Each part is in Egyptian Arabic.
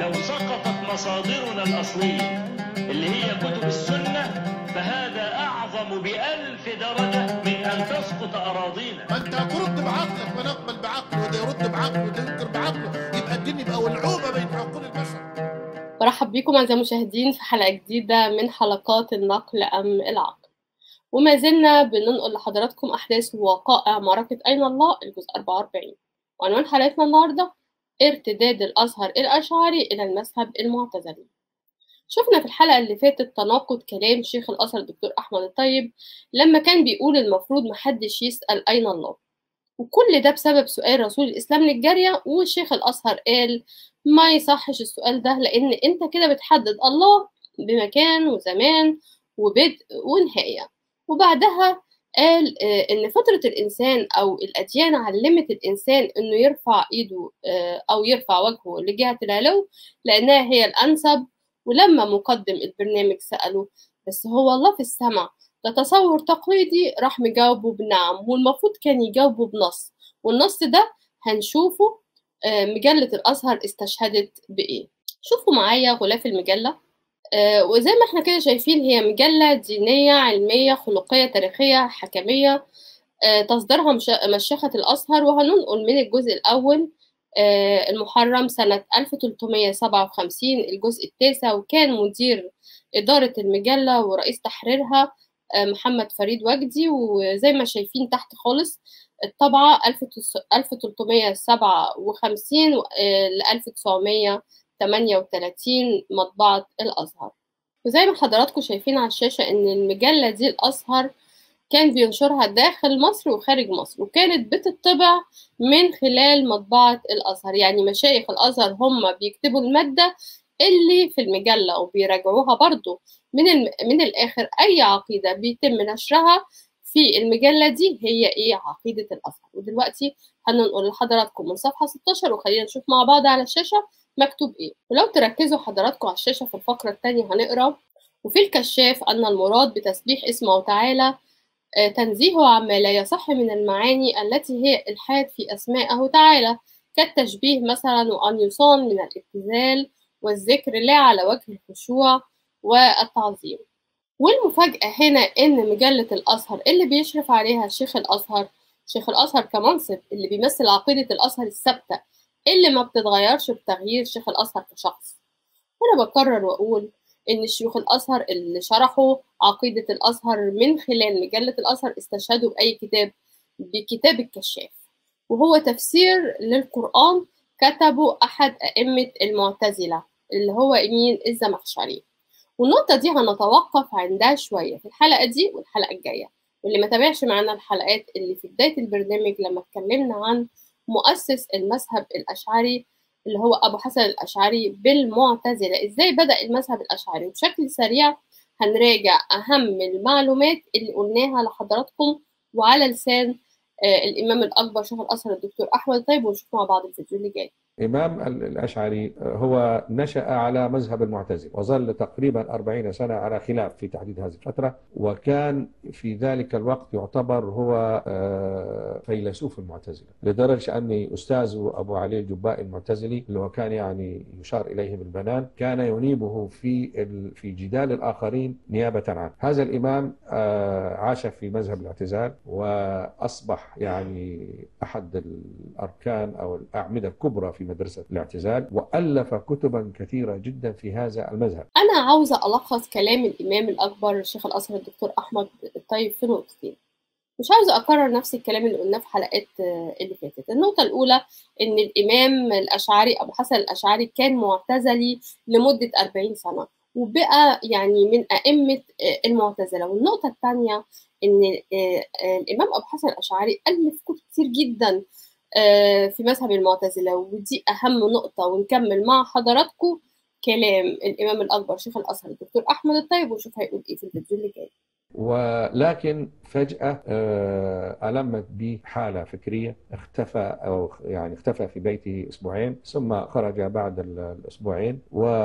لو سقطت مصادرنا الأصلية اللي هي كتب السنة فهذا أعظم بألف درجة من أن تسقط أراضينا ما انت هترد بعقلك ما نقبل بعقله وده يرد بعقله وده ينكر بعقله يبقى الدين يبقى ولعوبه بين عقول البشر برحب بكم أعزائي المشاهدين في حلقة جديدة من حلقات النقل أم العقل وما زلنا بننقل لحضراتكم أحداث ووقائع معركة أين الله الجزء 44 وعنوان حلقتنا النهاردة ارتداد الأزهر الأشعري إلى المذهب المعتزلي شفنا في الحلقة اللي فاتت تناقض كلام شيخ الأزهر الدكتور أحمد الطيب لما كان بيقول المفروض محدش يسأل أين الله وكل ده بسبب سؤال رسول الإسلام للجارية والشيخ الأزهر قال ما يصحش السؤال ده لأن أنت كده بتحدد الله بمكان وزمان وبدء ونهاية وبعدها قال إن فطرة الإنسان أو الأديان علمت الإنسان إنه يرفع إيده أو يرفع وجهه لجهة العلو لأنها هي الأنسب ولما مقدم البرنامج سأله بس هو الله في السماء ده تصور تقليدي راح مجاوبه بنعم والمفروض كان يجاوبه بنص والنص ده هنشوفه مجلة الأزهر استشهدت بإيه شوفوا معايا غلاف المجلة وزي ما احنا كده شايفين هي مجلة دينية علمية خلقية تاريخية حكمية تصدرها مشيخة الأزهر وهننقل من الجزء الأول المحرم سنة 1357 الجزء التاسع وكان مدير إدارة المجلة ورئيس تحريرها محمد فريد وجدي وزي ما شايفين تحت خالص الطبعة 1357 ل 1938 مطبعة الأزهر وزي ما حضراتكم شايفين على الشاشة إن المجلة دي الأزهر كان بينشرها داخل مصر وخارج مصر وكانت بتطبع من خلال مطبعة الأزهر يعني مشايخ الأزهر هم بيكتبوا المادة اللي في المجلة وبيراجعوها برضو من, الم... من الآخر أي عقيدة بيتم نشرها في المجلة دي هي إيه عقيدة الأزهر ودلوقتي هننقل لحضراتكم من صفحة 16 وخلينا نشوف مع بعض على الشاشة مكتوب إيه ولو تركزوا حضراتكم على الشاشة في الفقرة الثانية هنقرأ وفي الكشاف أن المراد بتسبيح اسمه تعالى تنزيهه عما لا يصح من المعاني التي هي إلحاد في أسمائه تعالى كالتشبيه مثلا وأن يصان من الابتذال والذكر لا على وجه الخشوع والتعظيم والمفاجأة هنا إن مجلة الأزهر اللي بيشرف عليها شيخ الأزهر شيخ الأزهر كمنصب اللي بيمثل عقيدة الأزهر الثابتة اللي ما بتتغيرش بتغيير شيخ الأزهر كشخص وأنا بكرر وأقول إن شيوخ الأزهر اللي شرحوا عقيدة الأزهر من خلال مجلة الأزهر استشهدوا بأي كتاب بكتاب الكشاف وهو تفسير للقرآن كتبه أحد أئمة المعتزلة اللي هو مين الزمخشري والنقطة دي هنتوقف عندها شوية في الحلقة دي والحلقة الجاية واللي ما تابعش معانا الحلقات اللي في بداية البرنامج لما اتكلمنا عن مؤسس المذهب الأشعري اللي هو أبو حسن الأشعري بالمعتزلة إزاي بدأ المذهب الأشعري وبشكل سريع هنراجع أهم المعلومات اللي قلناها لحضراتكم وعلى لسان آه الإمام الأكبر شيخ الأزهر الدكتور أحمد طيب ونشوف مع بعض الفيديو اللي جاي إمام الأشعري هو نشأ على مذهب المعتزلة وظل تقريبا 40 سنة على خلاف في تحديد هذه الفترة وكان في ذلك الوقت يعتبر هو فيلسوف المعتزلة لدرجة أن أستاذه أبو علي الجبائي المعتزلي اللي هو كان يعني يشار إليه بالبنان كان ينيبه في في جدال الآخرين نيابة عنه هذا الإمام عاش في مذهب الاعتزال وأصبح يعني أحد الأركان أو الأعمدة الكبرى في في مدرسة الاعتزال وألف كتبا كثيرة جدا في هذا المذهب أنا عاوزة ألخص كلام الإمام الأكبر الشيخ الأزهر الدكتور أحمد الطيب في نقطتين مش عاوزة أكرر نفس الكلام اللي قلناه في حلقات اللي فاتت النقطة الأولى إن الإمام الأشعري أبو حسن الأشعري كان معتزلي لمدة 40 سنة وبقى يعني من أئمة المعتزلة والنقطة الثانية إن الإمام أبو حسن الأشعري ألف كتب كتير جدا في مذهب المعتزلة ودي أهم نقطة ونكمل مع حضراتكم كلام الإمام الأكبر شيخ الأزهر الدكتور أحمد الطيب ونشوف هيقول إيه في الفيديو اللي جاي ولكن فجأة ألمت به حالة فكرية اختفى أو يعني اختفى في بيته أسبوعين ثم خرج بعد الأسبوعين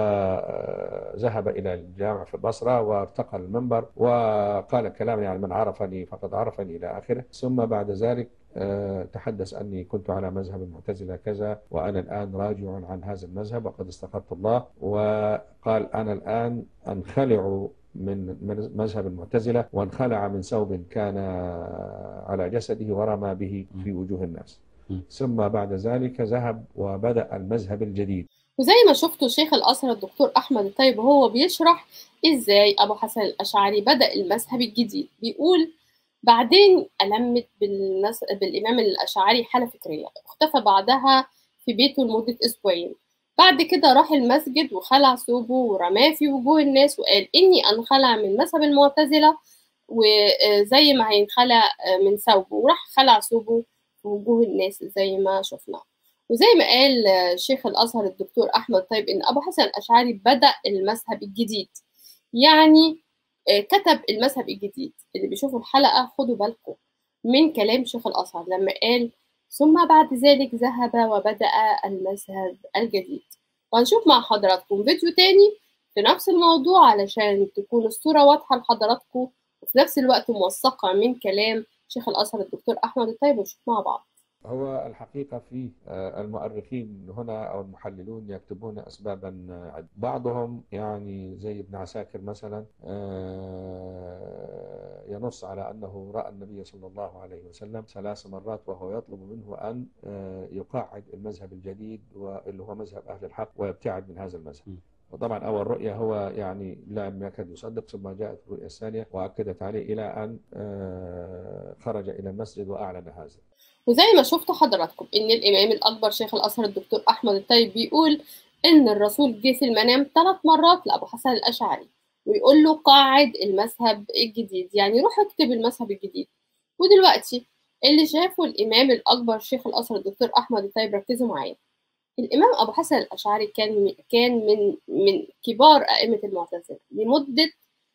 وذهب إلى الجامع في البصرة وارتقى المنبر وقال كلام يعني من عرفني فقد عرفني إلى آخره ثم بعد ذلك آه، تحدث أني كنت على مذهب المعتزلة كذا وأنا الآن راجع عن هذا المذهب وقد استغفرت الله وقال أنا الآن أنخلع من من مذهب المعتزلة وانخلع من ثوب كان على جسده ورمى به في وجوه الناس م. ثم بعد ذلك ذهب وبدأ المذهب الجديد وزي ما شفتوا شيخ الأزهر الدكتور أحمد الطيب وهو بيشرح إزاي أبو حسن الأشعري بدأ المذهب الجديد بيقول بعدين ألمت بالمس... بالإمام الأشعري حالة فكرية اختفى بعدها في بيته لمدة أسبوعين بعد كده راح المسجد وخلع ثوبه ورماه في وجوه الناس وقال إني أنخلع من مذهب المعتزلة وزي ما هينخلع من ثوبه وراح خلع ثوبه في وجوه الناس زي ما شفنا وزي ما قال شيخ الأزهر الدكتور أحمد طيب إن أبو حسن الأشعري بدأ المذهب الجديد يعني كتب المذهب الجديد اللي بيشوفوا الحلقة خدوا بالكم من كلام شيخ الأزهر لما قال ثم بعد ذلك ذهب وبدأ المذهب الجديد وهنشوف مع حضراتكم فيديو تاني في نفس الموضوع علشان تكون الصورة واضحة لحضراتكم وفي نفس الوقت موثقة من كلام شيخ الأزهر الدكتور أحمد الطيب ونشوف مع بعض هو الحقيقة في آه، المؤرخين هنا أو المحللون يكتبون أسبابا عدة بعضهم يعني زي ابن عساكر مثلا آه، ينص على أنه رأى النبي صلى الله عليه وسلم ثلاث مرات وهو يطلب منه أن آه، يقاعد المذهب الجديد واللي هو مذهب أهل الحق ويبتعد من هذا المذهب م. وطبعا أول رؤية هو يعني لم يكد يصدق ثم جاءت الرؤية الثانية وأكدت عليه إلى أن آه، خرج إلى المسجد وأعلن هذا وزي ما شفتوا حضراتكم ان الامام الاكبر شيخ الازهر الدكتور احمد الطيب بيقول ان الرسول جه في المنام ثلاث مرات لابو حسن الاشعري ويقول له قاعد المذهب الجديد يعني روح اكتب المذهب الجديد ودلوقتي اللي شافه الامام الاكبر شيخ الازهر الدكتور احمد الطيب ركزوا معايا الامام ابو حسن الاشعري كان كان من من كبار ائمه المعتزله لمده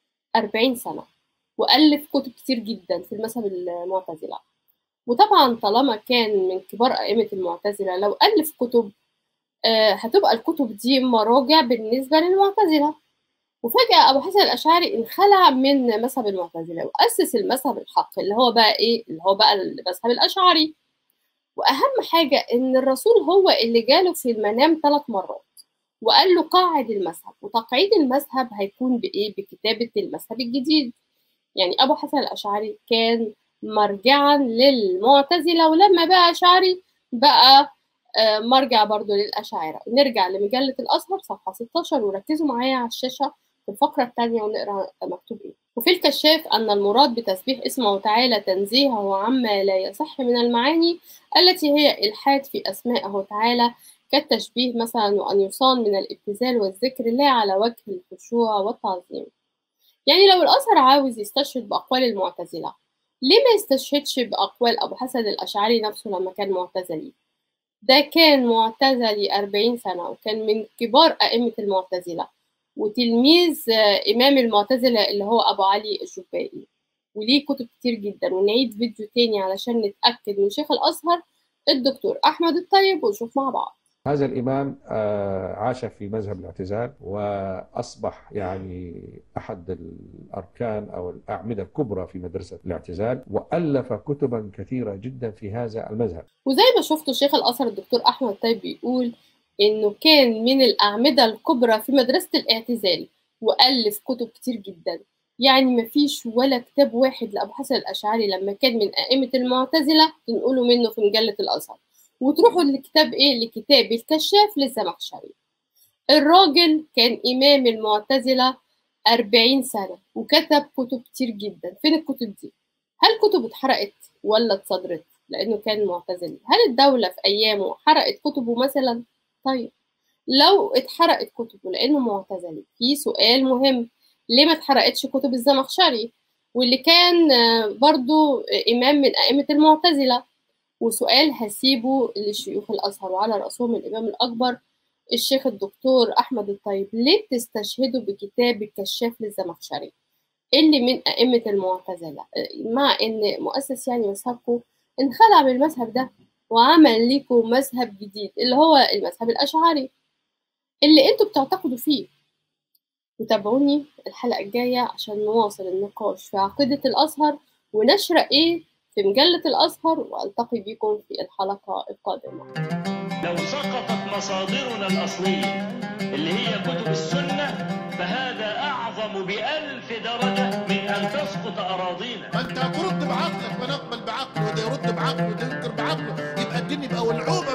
40 سنه والف كتب كتير جدا في المذهب المعتزله وطبعا طالما كان من كبار أئمة المعتزلة لو ألف كتب آه، هتبقى الكتب دي مراجع بالنسبة للمعتزلة وفجأة أبو حسن الأشعري انخلع من مذهب المعتزلة وأسس المذهب الحق اللي هو بقى إيه اللي هو بقى المذهب الأشعري وأهم حاجة إن الرسول هو اللي جاله في المنام ثلاث مرات وقال له قاعد المذهب وتقعيد المذهب هيكون بإيه بكتابة المذهب الجديد يعني أبو حسن الأشعري كان مرجعا للمعتزلة ولما بقى أشعري بقى آه، مرجع برضو للأشاعرة نرجع لمجلة الأزهر صفحة 16 وركزوا معايا على الشاشة في الفقرة الثانية ونقرأ مكتوب إيه وفي الكشاف أن المراد بتسبيح اسمه تعالى تنزيهه عما لا يصح من المعاني التي هي إلحاد في أسمائه تعالى كالتشبيه مثلا وأن يصان من الابتذال والذكر لا على وجه الخشوع والتعظيم يعني لو الأزهر عاوز يستشهد بأقوال المعتزلة ليه ما يستشهدش بأقوال أبو حسن الأشعري نفسه لما كان معتزلي ده كان معتزلي أربعين سنة وكان من كبار أئمة المعتزلة وتلميذ آه، إمام المعتزلة اللي هو أبو علي الجبائي وليه كتب كتير جدا ونعيد فيديو تاني علشان نتأكد من شيخ الأزهر الدكتور أحمد الطيب ونشوف مع بعض هذا الإمام آه، عاش في مذهب الاعتزال وأصبح يعني أحد الأركان أو الأعمدة الكبرى في مدرسة الاعتزال وألف كتبا كثيرة جدا في هذا المذهب وزي ما شفتوا شيخ الأزهر الدكتور أحمد الطيب بيقول إنه كان من الأعمدة الكبرى في مدرسة الاعتزال وألف كتب كتير جدا يعني مفيش ولا كتاب واحد لأبو حسن الأشعري لما كان من أئمة المعتزلة تنقلوا منه في مجلة الأزهر وتروحوا لكتاب إيه لكتاب الكشاف للزمخشري الراجل كان إمام المعتزلة أربعين سنة وكتب كتب كتير جدا فين الكتب دي؟ هل كتب اتحرقت ولا اتصدرت؟ لأنه كان معتزلي هل الدولة في أيامه حرقت كتبه مثلا؟ طيب لو اتحرقت كتبه لأنه معتزلي في سؤال مهم ليه ما اتحرقتش كتب الزمخشري واللي كان آه، برضو إمام من أئمة المعتزلة وسؤال هسيبه لشيوخ الأزهر وعلى رأسهم الإمام الأكبر الشيخ الدكتور أحمد الطيب ليه بتستشهدوا بكتاب الكشاف للزمخشري اللي من أئمة المعتزلة مع إن مؤسس يعني مذهبكم انخلع من المذهب ده وعمل لكم مذهب جديد اللي هو المذهب الأشعري اللي انتوا بتعتقدوا فيه وتابعوني الحلقة الجاية عشان نواصل النقاش في عقيدة الأزهر ونشرح إيه في مجلة الأزهر وألتقي بكم في الحلقة القادمة لو سقطت مصادرنا الأصلية اللي هي كتب السنة فهذا أعظم بألف درجة من أن تسقط أراضينا ما انت هترد بعقلك ما نقبل بعقله وده يرد بعقله وده ينكر بعقله يبقى الدين يبقى ولعوبه